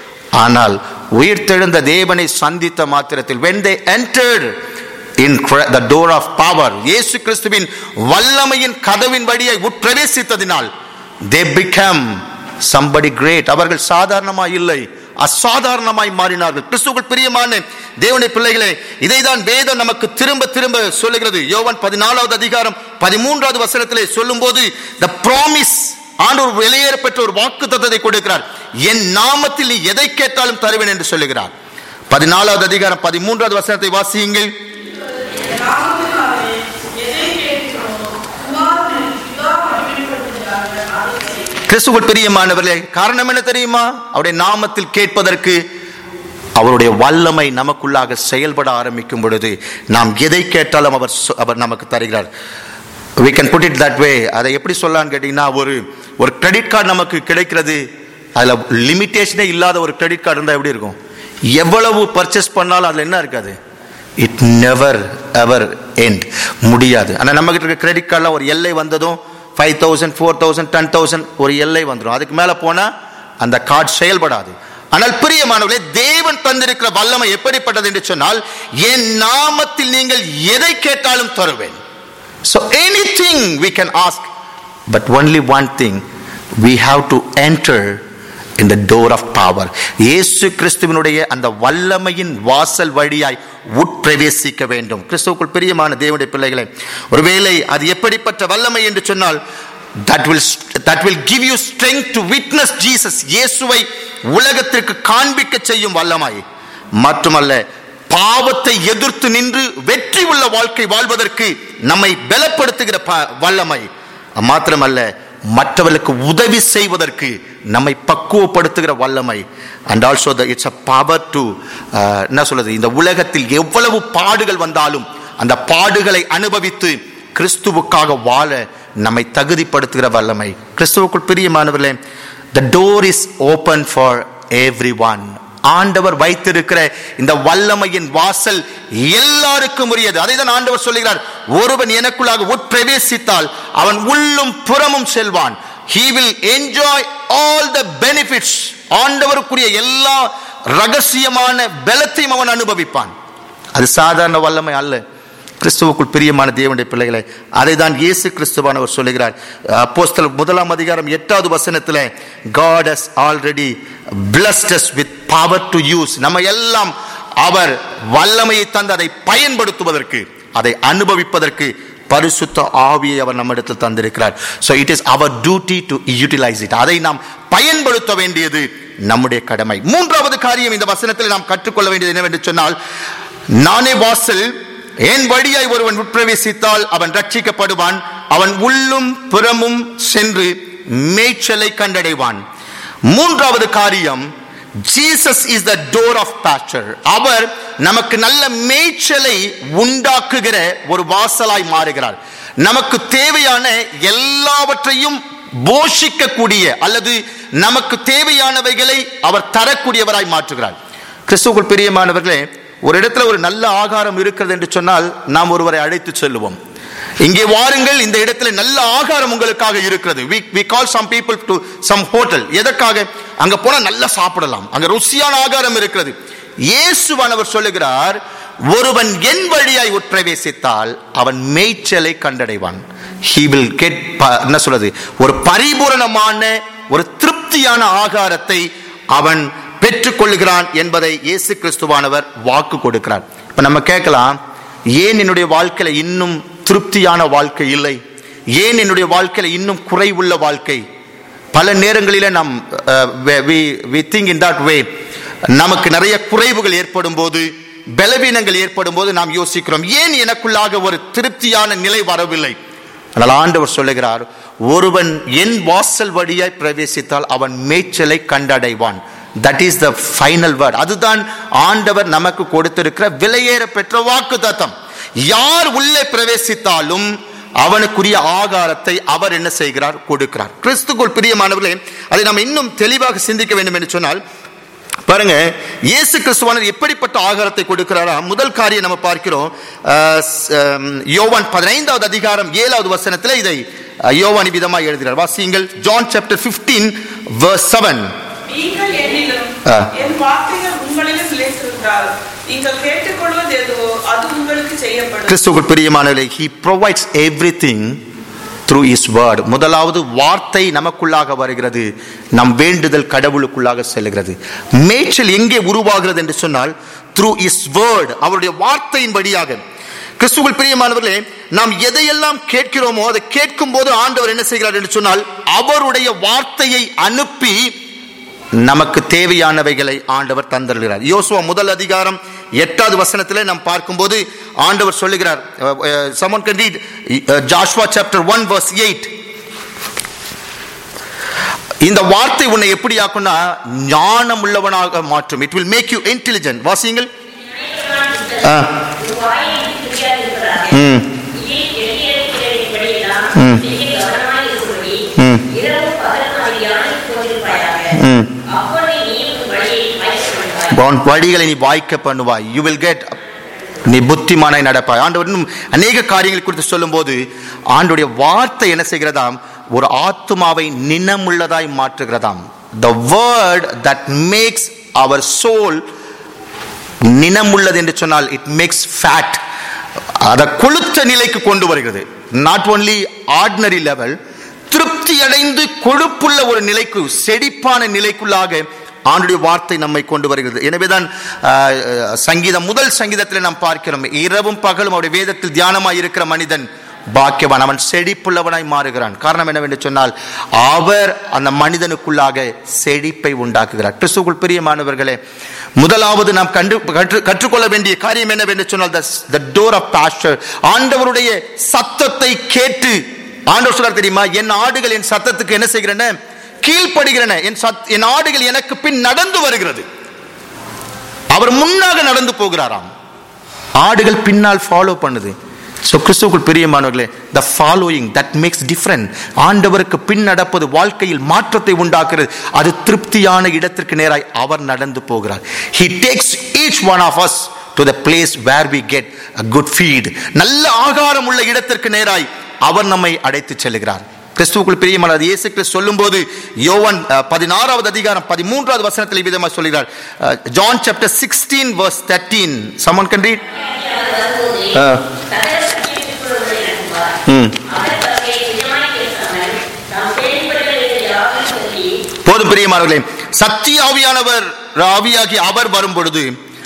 ஆனால் உயிர்த்தெழுந்த தேவனை சந்தித்த மாத்திரத்தில் when they entered in Chri- the door of power இயேசு கிறிஸ்துவின் வல்லமையின் கதவின் வழியை உட்பிரவேசித்ததினால் they become somebody great அவர்கள் சாதாரணமாய் இல்லை அசாதாரணமாய் மாறினார்கள் கிறிஸ்துவுக்குள் பிரியமான தேவனுடைய பிள்ளைகளே இதைதான் வேதம் நமக்கு திரும்ப திரும்ப சொல்லுகிறது யோவான் பதினாலாவது அதிகாரம் பதிமூன்றாவது வசனத்திலே சொல்லும்போது the promise ஆண்டவர் வெளியேற பெற்ற ஒரு வாக்கு தத்தத்தை கொடுக்கிறார் என் நாமத்தில் நீ எதை கேட்டாலும் தருவேன் என்று சொல்லுகிறார் பதினாலாவது அதிகாரம் பதிமூன்றாவது வசனத்தை வாசியுங்கள் கிறிஸ்துவுக்குள் பிரியமானவர்களே காரணம் என்ன தெரியுமா அவருடைய நாமத்தில் கேட்பதற்கு அவருடைய வல்லமை நமக்குள்ளாக செயல்பட ஆரம்பிக்கும் பொழுது நாம் எதை கேட்டாலும் அவர் சொ- அவர் நமக்கு தருகிறார் we can put it that way அதை எப்படி சொல்லலாம்னு கேட்டிங்கன்னா ஒரு ஒரு கிரெடிட் கார்டு நமக்கு கிடைக்கிறது அதில் லிமிட்டேஷனே இல்லாத ஒரு கிரெடிட் கார்டு இருந்தால் எப்படி இருக்கும் எவ்வளவு பர்ச்சேஸ் பண்ணாலும் அதில் என்ன இருக்காது இட் நெவர் எவர் எண்ட் முடியாது ஆனால் நம்ம கிட்ட இருக்க கிரெடிட் கார்டில் ஒரு எல்லை வந்ததும் five thousand four thousand ten thousand ஒரு எல்லை வந்துடும் அதுக்கு மேலே போனால் அந்த கார்டு செயல்படாது ஆனால் பிரியமானவர்களே தேவன் தந்திருக்கிற வல்லமை எப்படிப்பட்டது என்று சொன்னால் என் நாமத்தில் நீங்கள் எதை கேட்டாலும் தருவேன் So anything we can ask, but only one thing, we have to enter in the door of power. இயேசு கிறிஸ்துவினுடைய அந்த வல்லமையின் வாசல் வழியாய் உட்பிரவேசிக்க வேண்டும் கிறிஸ்துவுக்குள் பிரியமான தேவனுடைய பிள்ளைகளே ஒருவேளை அது எப்படிப்பட்ட வல்லமை என்று சொன்னால் that will that will give you strength to witness Jesus இயேசுவை உலகத்திற்கு காண்பிக்க செய்யும் வல்லமை மட்டுமல்ல பாவத்தை எதிர்த்து நின்று வெற்றி உள்ள வாழ்க்கை வாழ்வதற்கு நம்மை பலப்படுத்துகிற ப- வல்லமை மாத்திரமல்ல மற்றவர்களுக்கு உதவி செய்வதற்கு நம்மை பக்குவப்படுத்துகிற வல்லமை and also it's a power to என்ன சொல்றது இந்த உலகத்தில் எவ்வளவு பாடுகள் வந்தாலும் அந்த பாடுகளை அனுபவித்து கிறிஸ்துவுக்காக வாழ நம்மை தகுதிப்படுத்துகிற வல்லமை கிறிஸ்துவுக்குள் பிரியமானவர்களே the door is open for every one ஆண்டவர் வைத்திருக்கிற இந்த வல்லமையின் வாசல் எல்லாருக்கும் உரியது அதை தான் ஆண்டவர் சொல்லுகிறார் ஒருவன் எனக்குள்ளாக உட்பிரவேசித்தால் அவன் உள்ளும் புறமும் செல்வான் he will enjoy all the benefits ஆண்டவருக்குரிய எல்லா ரகசியமான பலத்தையும் அவன் அனுபவிப்பான் அது சாதாரண வல்லமை அல்ல கிறிஸ்துவுக்குள் பிரியமான தேவனுடைய பிள்ளைகளை அதை தான் இயேசு கிறிஸ்துவானவர் சொல்லுகிறார் அப்போஸ்தலர் முதலாம் அதிகாரம் எட்டாவது வசனத்தில் God has already blessed us with power to use நம்ம எல்லாம் அவர் வல்லமையை தந்து அதை பயன்படுத்துவதற்கு அதை அனுபவிப்பதற்கு பரிசுத்த ஆவியை அவர் நம்மிடத்தில் தந்திருக்கிறார் so it is our duty to utilize it அதை நாம் பயன்படுத்த வேண்டியது நம்முடைய கடமை மூன்றாவது காரியம் இந்த வசனத்தில் நாம் கற்றுக்கொள்ள வேண்டியது என்னவென்று சொன்னால் நானே வாசல் என் வழியாய் ஒருவன் உட்பிரவேசித்தால் அவன் ரட்சிக்கப்படுவான் அவன் உள்ளும் புறமும் சென்று மேய்ச்சலை கண்டடைவான் மூன்றாவது காரியம் Jesus is the door of pasture அவர் நமக்கு நல்ல மேய்ச்சலை உண்டாக்குகிற ஒரு வாசலாய் மாறுகிறார் நமக்கு தேவையான எல்லாவற்றையும் போஷிக்கக்கூடிய அல்லது நமக்கு தேவையானவைகளை அவர் தரக்கூடியவராய் மாற்றுகிறார் கிறிஸ்துவுக்குள் பிரியமானவர்களே ஒரு இடத்துல ஒரு நல்ல ஆகாரம் இருக்கிறது என்று சொன்னால் நாம் ஒருவரை அழைத்து செல்லுவோம் இங்கே வாருங்கள் இந்த இடத்துல நல்ல ஆகாரம் உங்களுக்காக இருக்கிறது we we call some people to some hotel எதற்காக அங்க போனா நல்லா சாப்பிடலாம் அங்க ருசியான ஆகாரம் இருக்கிறது இயேசுவானவர் சொல்லுகிறார் ஒருவன் என் வழியாய் உட்பிரவேசித்தால் அவன் மேய்ச்சலை கண்டடைவான் he will get ப- என்ன சொல்றது ஒரு பரிபூரணமான ஒரு திருப்தியான ஆகாரத்தை அவன் பெற்றுக்கொள்கிறான் என்பதை இயேசு கிறிஸ்துவானவர் வாக்கு கொடுக்கிறார் இப்ப நம்ம கேட்கலாம் ஏன் என்னுடைய வாழ்க்கையில இன்னும் திருப்தியான வாழ்க்கை இல்லை ஏன் என்னுடைய வாழ்க்கையில இன்னும் குறைவுள்ள வாழ்க்கை பல நேரங்களில நாம் we think in that way நமக்கு நிறைய குறைவுகள் ஏற்படும் போது பலவீனங்கள் ஏற்படும் போது நாம் யோசிக்கிறோம் ஏன் எனக்குள்ளாக ஒரு திருப்தியான நிலை வரவில்லை ஆனால் ஆண்டவர் சொல்லுகிறார் ஒருவன் என் வாசல் வழியாய் பிரவேசித்தால் அவன் மேய்ச்சலை கண்டடைவான் that is the final word அதுதான் ஆண்டவர் நமக்கு கொடுத்திருக்கிற விலையேற பெற்ற வாக்கு தத்தம் யார் உள்ளே பிரவேசித்தாலும் அவனுக்குரிய ஆகாரத்தை அவர் என்ன செய்கிறார் கொடுக்கிறார் கிறிஸ்துக்குள் பிரியமானவர்களே அதை நாம் இன்னும் தெளிவாக சிந்திக்க வேண்டும் என்று சொன்னால் பாருங்க இயேசு கிறிஸ்துவானர் எப்படிப்பட்ட ஆகாரத்தை கொடுக்கிறாரா முதல் காரியம் நம்ம பார்க்கிறோம் அஹ், ஸ்- அம், யோவான் பதினைந்தாவது அதிகாரம் ஏழாவது வசனத்தில் இதை அஹ், யோவான் விதமாக எழுதுகிறார் வாசியுங்கள் ஜான் சாப்டர் 15 verse 7 நீங்கள் என்னிலும் ஆ. என் வார்த்தைகள் உங்களிலும் நிலைத்திருந்தால் நீங்கள் கேட்டுக்கொள்வது எதுவோ அது உங்களுக்கு செய்யப்படும் கிறிஸ்துவுக்குள் பிரியமானவர்களே he provides everything through his word முதலாவது வார்த்தை நமக்குள்ளாக வருகிறது நம் வேண்டுதல் கடவுளுக்குள்ளாக செல்கிறது மேய்ச்சல் எங்கே உருவாகிறது என்று சொன்னால் through his word அவருடைய வார்த்தையின் வழியாக கிறிஸ்துவுக்குள் பிரியமானவர்களே நாம் எதையெல்லாம் கேட்கிறோமோ அதை கேட்கும் போது ஆண்டவர் என்ன செய்கிறார் என்று சொன்னால் அவருடைய வார்த்தையை அனுப்பி நமக்கு தேவையானவைகளை ஆண்டவர் தந்தருகிறார் யோசுவா முதல் அதிகாரம் எட்டாவது வசனத்திலே நாம் பார்க்கும்போது ஆண்டவர் சொல்லுகிறார் someone can read Joshua chapter one verse eight இந்த வார்த்தை உன்னை எப்படி ஆக்கும்னா ஞானம் உள்ளவனாக மாற்றும் it will make you intelligent வாசியுங்கள் ஆ. ம். ம். ம். ம். உன் வழிகளை நீ வாய்க்க பண்ணுவாய் யூ வில் கெட் நீ புத்திமானாய் நடப்பாய் ஆண்டவர் இன்னும் அநேக காரியங்கள் குறித்து சொல்லும்போது ஆண்டுடைய வார்த்தை என்ன செய்கிறதாம் ஒரு ஆத்துமாவை நினமுள்ளதாய் மாற்றுகிறதாம் the word that makes our soul நினமுள்ளது என்று சொன்னால் இட் மேக்ஸ் ஃபேட் அதை கொழுத்த நிலைக்கு கொண்டு வருகிறது நாட் ஓன்லி ஆர்டினரி லெவல் திருப்தி அடைந்து கொழுப்புள்ள ஒரு நிலைக்கு செழிப்பான நிலைக்குள்ளாக ஆண்டுடைய வார்த்தை நம்மை கொண்டு வருகிறது எனவேதான் ஆஹ், சங்கீதம் முதல் சங்கீதத்தில் நாம் பார்க்கிறோம் இரவும் பகலும் அவருடைய வேதத்தில் தியானமாய் இருக்கிற மனிதன் பாக்கியவான் அவன் செழிப்புள்ளவனாய் மாறுகிறான் காரணம் என்னவென்று சொன்னால் அவர் அந்த மனிதனுக்குள்ளாக செழிப்பை உண்டாக்குகிறார் கிறிஸ்துக்குள் பிரியமானவர்களே முதலாவது நாம் கண்டு கற்று கற்றுக்கொள்ள வேண்டிய காரியம் என்னவென்று சொன்னால் த டோர் ஆஃப் பாஸ்டர் ஆண்டவருடைய சத்தத்தை கேட்டு ஆண்டவர் சொல்றார் தெரியுமா என் ஆடுகள் என் சத்தத்துக்கு என்ன செய்கிறன கீழ்ப்படுகிறன என் சத் என் ஆடுகள் எனக்கு பின் நடந்து வருகிறது அவர் முன்னாக நடந்து போகிறாராம் ஆடுகள் பின்னால் ஃபாலோ பண்ணுது ஸோ கிறிஸ்துக்குள் பிரியமானவர்களே the following that makes different ஆண்டவருக்கு பின் நடப்பது வாழ்க்கையில் மாற்றத்தை உண்டாக்குறது அது திருப்தியான இடத்திற்கு நேராய் அவர் நடந்து போகிறார் he takes each one of us to the place where we get a good feed நல்ல ஆகாரம் உள்ள இடத்திற்கு நேராய் அவர் நம்மை அடைத்து செல்கிறார் கிறிஸ்துவுக்குள் பிரியமானது இயேசு கிறிஸ்து சொல்லும்போது யோவான் அஹ், பதினாறாவது அதிகாரம் பதிமூன்றாவது வசனத்தில் விதமாக சொல்கிறார் John chapter sixteen verse thirteen someone can read ம் போதும் பிரியமானவர்களே சத்திய ஆவியானவர் ஆவியாகி அவர் வரும் பொழுது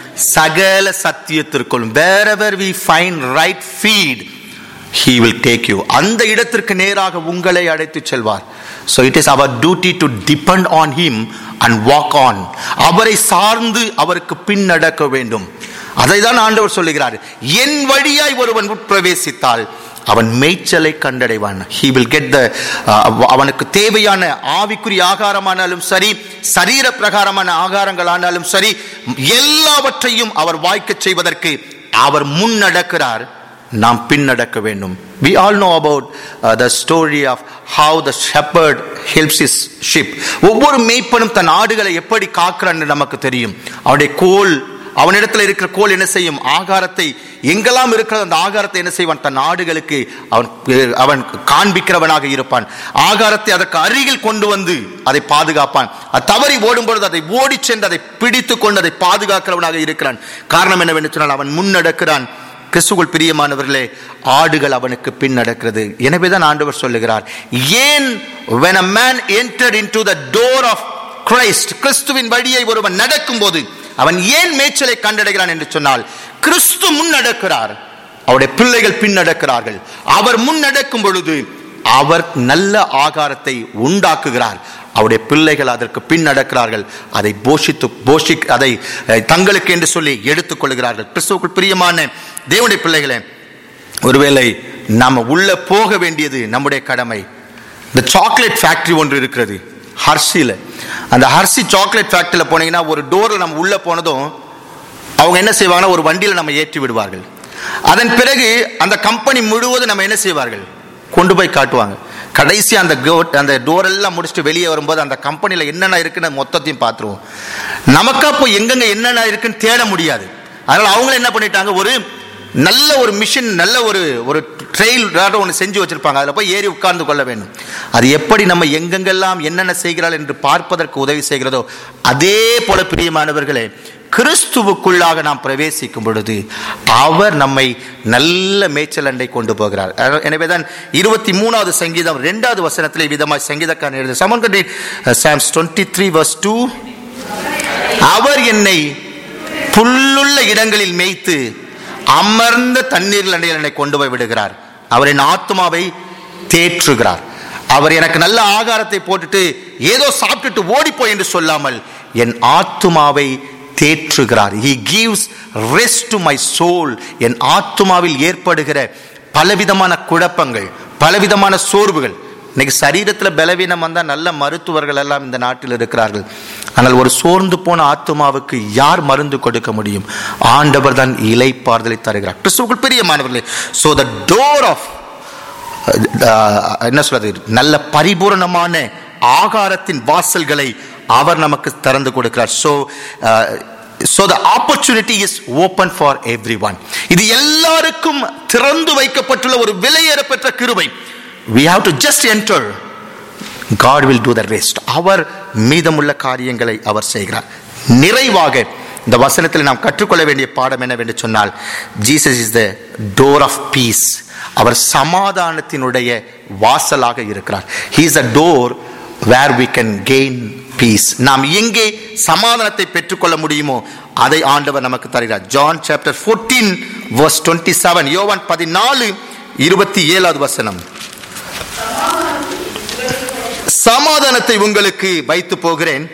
சகல சத்தியத்திற்குள் வேறவர் we find right feed he will take you அந்த இடத்திற்கு நேராக உங்களை அழைத்து செல்வார் so it is our duty to depend on him and walk on அவரை சார்ந்து அவருக்கு பின் நடக்க வேண்டும் அதை தான் ஆண்டவர் சொல்லுகிறார் என் வழியாய் ஒருவன் உட்பிரவேசித்தால் அவன் மேய்ச்சலை கண்டடைவான் he will get the uh, அவனுக்கு தேவையான ஆவிக்குரிய ஆகாரமானாலும் சரி சரீர பிரகாரமான ஆகாரங்கள் ஆனாலும் சரி எல்லாவற்றையும் அவர் வாய்க்கச் செய்வதற்கு அவர் முன் நடக்கிறார் நாம் பின் நடக்க வேண்டும் we all know about uh, the story of how the shepherd helps his sheep ஒவ்வொரு மேய்ப்பனும் தன் ஆடுகளை எப்படி காக்கிறான்னு நமக்கு தெரியும் அவனுடைய கோல் அவனிடத்தில் இருக்கிற கோல் என்ன செய்யும் ஆகாரத்தை எங்கெல்லாம் இருக்கிற அந்த ஆகாரத்தை என்ன செய்வான் தன் ஆடுகளுக்கு அவன் அவன் காண்பிக்கிறவனாக இருப்பான் ஆகாரத்தை அதற்கு அருகில் கொண்டு வந்து அதை பாதுகாப்பான் அது தவறி ஓடும் பொழுது அதை ஓடி சென்று அதை பிடித்து கொண்டு அதை பாதுகாக்கிறவனாக இருக்கிறான் காரணம் என்னவென்று சொன்னால் அவன் முன்னடக்கிறான் கிறிஸ்துக்குள் பிரியமானவர்களே ஆடுகள் அவனுக்கு பின் நடக்கிறது எனவே தான் ஆண்டவர் சொல்லுகிறார் ஏன் when a man entered into the door of Christ கிறிஸ்துவின் வழியை ஒருவன் நடக்கும்போது அவன் ஏன் மேய்ச்சலை கண்டடைகிறான் என்று சொன்னால் கிறிஸ்து முன் நடக்கிறார் அவருடைய பிள்ளைகள் பின் நடக்கிறார்கள் அவர் முன் நடக்கும் பொழுது அவர் நல்ல ஆகாரத்தை உண்டாக்குகிறார் அவருடைய பிள்ளைகள் அதற்கு பின் நடக்கிறார்கள் அதை போஷித்து போஷி அதை அஹ், தங்களுக்கு என்று சொல்லி எடுத்துக்கொள்கிறார்கள் கிறிஸ்துவுக்குள் பிரியமான தேவனுடைய பிள்ளைகளே ஒருவேளை நாம உள்ள போக வேண்டியது நம்முடைய கடமை இந்த சாக்லேட் ஃபேக்டரி ஒன்று இருக்கிறது ஹர்ஷியில் அந்த ஹர்ஷி சாக்லேட் ஃபேக்டரியில் போனீங்கன்னா ஒரு டோரில் நம்ம உள்ள போனதும் அவங்க என்ன செய்வாங்கன்னா ஒரு வண்டியில் நம்ம ஏற்றி விடுவார்கள் அதன் பிறகு அந்த கம்பெனி முழுவதும் நம்ம என்ன செய்வார்கள் கொண்டு போய் காட்டுவாங்க கடைசி அந்த கோட் அந்த டோர் எல்லாம் முடிச்சுட்டு வெளியே வரும்போது அந்த கம்பெனியில் என்னென்ன இருக்குன்னு மொத்தத்தையும் பார்த்துருவோம் நமக்கு அப்போ எங்கெங்க என்னென்ன இருக்குன்னு தேட முடியாது அதனால அவங்களும் என்ன பண்ணிட்டாங்க ஒரு நல்ல ஒரு மிஷின் நல்ல ஒரு ஒரு ட்ரெயில் ஒன்று செஞ்சு வச்சிருப்பாங்க அதில் போய் ஏறி உட்கார்ந்து கொள்ள வேண்டும் அது எப்படி நம்ம எங்கெங்கெல்லாம் என்னென்ன செய்கிறாள் என்று பார்ப்பதற்கு உதவி செய்கிறதோ அதே போல பிரியமானவர்களே கிறிஸ்துவுக்குள்ளாக நாம் பிரவேசிக்கும் பொழுது அவர் நம்மை நல்ல மேய்ச்சல் அண்டை கொண்டு போகிறார் எனவே தான் இருபத்தி மூணாவது சங்கீதம் ரெண்டாவது வசனத்தில் விதமாய் சங்கீதக்காரன் எழுது someone can the Psalms twenty three verse two அவர் என்னை புல்லுள்ள இடங்களில் மேய்த்து அமர்ந்த தண்ணீர் அண்டையில் என்னை கொண்டு போய் விடுகிறார் அவர் என் ஆத்மாவை தேற்றுகிறார் அவர் எனக்கு நல்ல ஆகாரத்தை போட்டுட்டு ஏதோ சாப்பிட்டுட்டு ஓடிப்போய் என்று சொல்லாமல் என் ஆத்துமாவை தேற்றுகிறார் he gives rest to my soul என் ஆத்துமாவில் ஏற்படுகிற பலவிதமான குழப்பங்கள் பலவிதமான சோர்வுகள் இன்னைக்கு சரீரத்தில் பலவீனம் வந்தால் நல்ல மருத்துவர்கள் எல்லாம் இந்த நாட்டில் இருக்கிறார்கள் ஆனால் ஒரு சோர்ந்து போன ஆத்மாவுக்கு யார் மருந்து கொடுக்க முடியும் ஆண்டவர் தான் இலைப்பாறுதலை தருகிறார் கிறிஸ்துவுக்குள் பிரியமானவர்களே ஸோ த டோர் ஆஃப் என்ன சொல்றது நல்ல பரிபூரணமான ஆகாரத்தின் வாசல்களை அவர் நமக்கு திறந்து கொடுக்கிறார் so so the opportunity is open for everyone இது எல்லாருக்கும் திறந்து வைக்கப்பட்டுள்ள ஒரு விலையேறப்பெற்ற கிருபை we have to just enter God will do the rest அவர் மீதமுள்ள காரியங்களை அவர் செய்கிறார் நிறைவாக இந்த வசனத்தில் நாம் கற்றுக்கொள்ள வேண்டிய பாடம் என்னவென்று சொன்னால் Jesus is the door of peace அவர் சமாதானத்தினுடைய வாசலாக இருக்கிறார் he is a door where we can gain peace நாம் எங்கே சமாதானத்தை பெற்றுக்கொள்ள முடியுமோ அதை ஆண்டவர் நமக்கு தருகிறார் John chapter fourteen verse twenty seven யோவான் பதினாலு இருபத்தி ஏழாவது வசனம் சமாதானத்தை உங்களுக்கு வைத்து போகிறேன்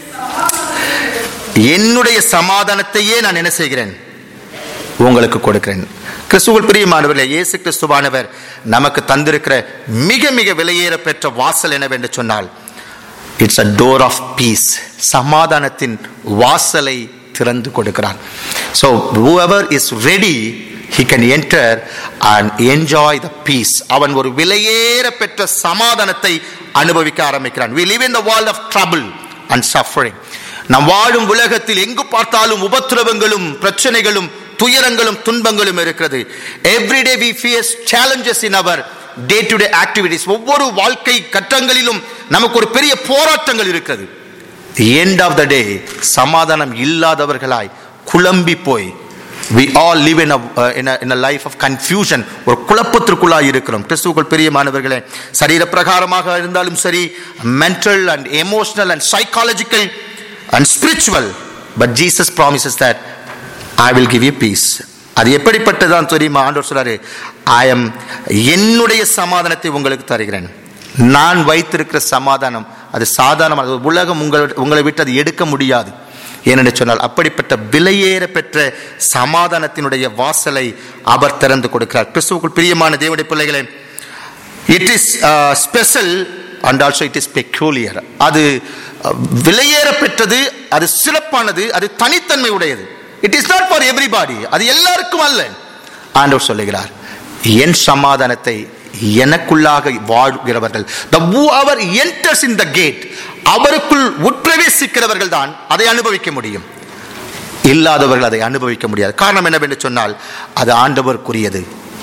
என்னுடைய சமாதானத்தையே நான் என்ன செய்கிறேன் உங்களுக்கு கொடுக்கிறேன் கிறிஸ்துவல் பிரியமானவர்களே இயேசு கிறிஸ்துவானவர் நமக்கு தந்திருக்கிற மிக மிக விலையேற பெற்ற வாசல் என்னவென்று சொன்னால் it's a door of peace சமாதானத்தின் வாசலை திறந்து கொடுக்கிறார் so whoever is ready he can enter and enjoy the peace அவன் ஒரு விலையேற பெற்ற சமாதானத்தை அனுபவிக்க ஆரம்பிக்கிறான் we live in the world of trouble and suffering நாம் வாழும் உலகத்தில் எங்கு பார்த்தாலும் உபத்திரவங்களும் பிரச்சனைகளும் துயரங்களும் துன்பங்களும் இருக்கிறது every day we face challenges in our day to day activities ஒவ்வொரு வாழ்க்கை கட்டங்களிலும் நமக்கு ஒரு பெரிய போராட்டங்கள் இருக்கிறது தி எண்ட் ஆஃப் த டே சமாதானம் இல்லாதவர்களாய் குழம்பி போய் we all live in a, uh, in a in a life of confusion ஒரு குழப்பத்திற்குள்ளாய் இருக்கிறோம் கிறிஸ்துவுக்குள் பிரியமானவர்களே சரீர பிரகாரமாக இருந்தாலும் சரி mental and emotional and psychological and spiritual but Jesus promises that I will give you peace அது எப்படிப்பட்டதான் தெரியுமா ஆண்டவர் சொல்றாரு ஐ எம் என்னுடைய சமாதானத்தை உங்களுக்கு தருகிறேன் நான் வைத்திருக்கிற சமாதானம் அது சாதாரணமான உலகம் உங்களை உங்களை விட்டு அது எடுக்க முடியாது ஏனென்று சொன்னால் அப்படிப்பட்ட விலையேற பெற்ற சமாதானத்தினுடைய வாசலை அவர் திறந்து கொடுக்கிறார் கிறிஸ்துவுக்குள் பிரியமான தேவனுடைய பிள்ளைகளே it is special and also it is peculiar அது விலையேற பெற்றது அது சிறப்பானது அது தனித்தன்மை உடையது it is not for everybody அது எல்லாருக்கும் அல்ல ஆண்டவர் சொல்லுகிறார் என் சமாதானத்தை எனக்குள்ளாக வாழ்கிறவர்கள் the whoever enters in the gate அவருக்குள் உட்பிரவேசிக்கிறவர்கள் தான் அதை அனுபவிக்க முடியும் இல்லாதவர்கள் அதை அனுபவிக்க முடியாது காரணம் என்னவென்று சொன்னால் அது ஆண்டவருக்குரியது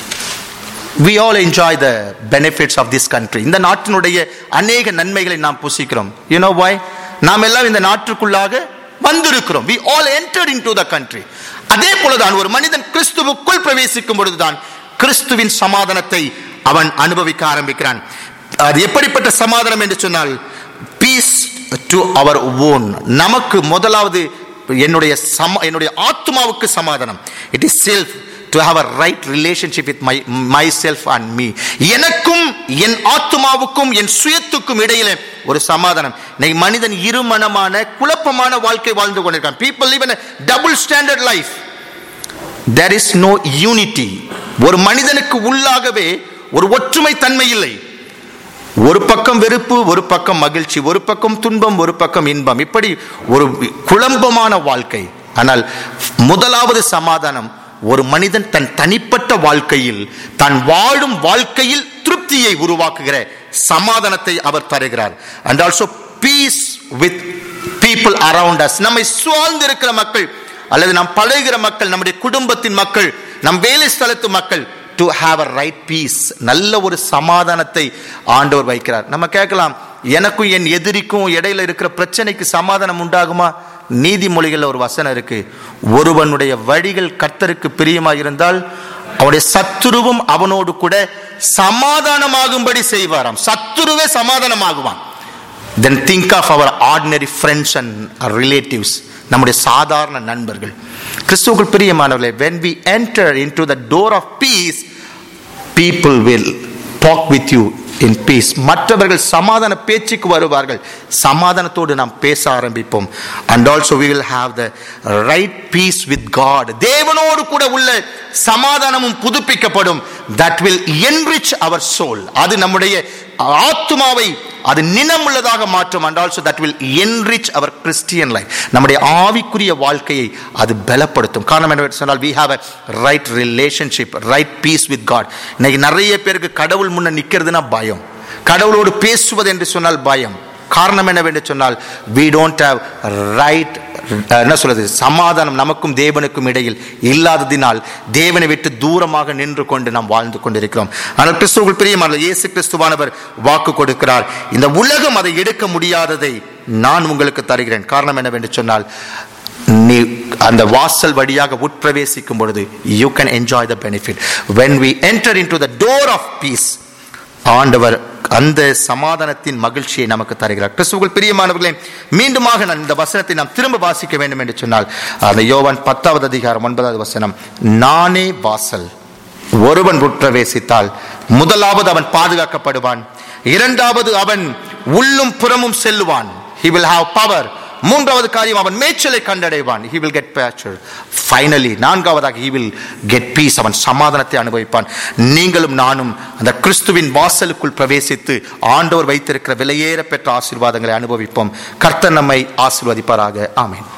we all enjoy the benefits of this country இந்த நாட்டினுடைய அநேக நன்மைகளை நாம் புசிக்கிறோம் you know why நாம் எல்லாம் இந்த நாட்டுக்குள்ளாக வந்திருக்கிறோம் we all entered into the country அதே போலதான் ஒரு மனிதன் கிறிஸ்துவுக்குள் பிரவேசிக்கும் பொழுதுதான் கிறிஸ்துவின் சமாதானத்தை அவன் அனுபவிக்க ஆரம்பிக்கிறான் அது எப்படிப்பட்ட சமாதானம் என்று சொன்னால் பீஸ் டு அவர் ஓன் நமக்கு முதலாவது என்னுடைய சம என்னுடைய ஆத்மாவுக்கு சமாதானம் it is self to have a right relationship with my myself and me எனக்கும் என் ஆத்மாவுக்கும் என் சுயத்துக்கும் இடையில ஒரு சமாதானம் இன்னைக்கு மனிதன் இருமனமான குழப்பமான வாழ்க்கை வாழ்ந்து கொண்டிருக்கான் people live double standard life there is no unity ஒரு மனிதனுக்கு உள்ளாகவே ஒரு ஒற்றுமை தன்மை இல்லை ஒரு பக்கம் வெறுப்பு ஒரு பக்கம் மகிழ்ச்சி ஒரு பக்கம் துன்பம் ஒரு பக்கம் இன்பம் இப்படி ஒரு குழம்பமான வாழ்க்கை ஆனால் முதலாவது சமாதானம் ஒரு மனிதன் தன் தனிப்பட்ட வாழ்க்கையில் தான் வாழும் வாழ்க்கையில் திருப்தியை உருவாக்குகிற சமாதானத்தை அவர் தருகிறார் and also peace with people around us நம்மை சூழ்ந்து இருக்கிற மக்கள் அல்லது நாம் பழகுகிற மக்கள் நம்முடைய குடும்பத்தின் மக்கள் நம் வேலை ஸ்தலத்து மக்கள் to have a right peace நல்ல ஒரு சமாதானத்தை ஆண்டவர் வைக்கிறார் நம்ம கேட்கலாம் எனக்கும் என் எதிரிக்கும் இடையில இருக்கிற பிரச்சனைக்கு சமாதானம் உண்டாகுமா நீதிமொழிகள் ஒரு வசனம் இருக்கு ஒருவனுடைய வழிகள் கர்த்தருக்கு பிரியமாக இருந்தால் அவனுடைய சத்துருவும் அவனோடு கூட சமாதானமாகும்படி செய்வாராம் சத்துருவே சமாதானமாகுவான் then think of our ordinary friends and relatives நம்முடைய சாதாரண நண்பர்கள் கிறிஸ்துவுக்குள் பிரியமானவர்களே when we enter into the door of peace people will talk with you in peace மற்றவர்கள் சமாதான பேச்சுக்கு வருவார்கள் சமாதானத்தோடு நாம் பேச ஆரம்பிப்போம் and also we will have the right peace with God தேவனோடு கூட உள்ள சமாதானமும் புதுப்பிக்கப்படும் that will enrich our soul அது நம்முடைய ஆத்மாவை அது நினமுள்ளதாக மாற்றும் and also that will enrich our Christian life நம்முடைய ஆவிக்குரிய வாழ்க்கையை அது பலப்படுத்தும் காரணம் என்ன சொன்னால் we have a right relationship right peace with God இன்னைக்கு நிறைய பேருக்கு கடவுள் முன்ன நிக்கிறதுனா பயம் கடவுளோடு பேசுவது என்று சொன்னால் பயம் காரணம் என்னவென்று சொன்னால் we don't have right அஹ், என்ன சொல்றது சமாதானம் நமக்கும் தேவனுக்கும் இடையில் இல்லாததினால் தேவனை விட்டு தூரமாக நின்று கொண்டு நாம் வாழ்ந்து கொண்டிருக்கிறோம் ஆனால் கிறிஸ்துவுக்குள் பிரியமான இயேசு கிறிஸ்துவானவர் வாக்கு கொடுக்கிறார் இந்த உலகம் அதை எடுக்க முடியாததை நான் உங்களுக்கு தருகிறேன் காரணம் என்னவென்று சொன்னால் நீ அந்த வாசல் வழியாக உட்பிரவேசிக்கும் பொழுது you can enjoy the benefit when we enter into the door of peace ஆண்டவர் அந்த சமாதானத்தின் மகிழ்ச்சியை நமக்கு தருகிறார் கிறிஸ்துவுக்குள் பிரியமானவர்களே மீண்டுமாக நான் இந்த வசனத்தை நாம் திரும்ப வாசிக்க வேண்டும் என்று சொன்னால் அந்த யோவான் பத்தாவது அதிகாரம் ஒன்பதாவது வசனம் நானே வாசல் ஒருவன் உட்பிரவேசித்தால் முதலாவது அவன் பாதுகாக்கப்படுவான் இரண்டாவது அவன் உள்ளும் புறமும் செல்லுவான் he will have power மூன்றாவது காரியம் அவன் மேய்ச்சலை கண்டடைவான் he will get pasture finally நான்காவதாக he will get peace அவன் சமாதானத்தை அனுபவிப்பான் நீங்களும் நானும் அந்த கிறிஸ்துவின் வாசலுக்குள் பிரவேசித்து ஆண்டவர் வைத்திருக்கிற விலையேற பெற்ற ஆசீர்வாதங்களை அனுபவிப்போம் கர்த்தர் நம்மை ஆசீர்வதிப்பாராக ஆமென்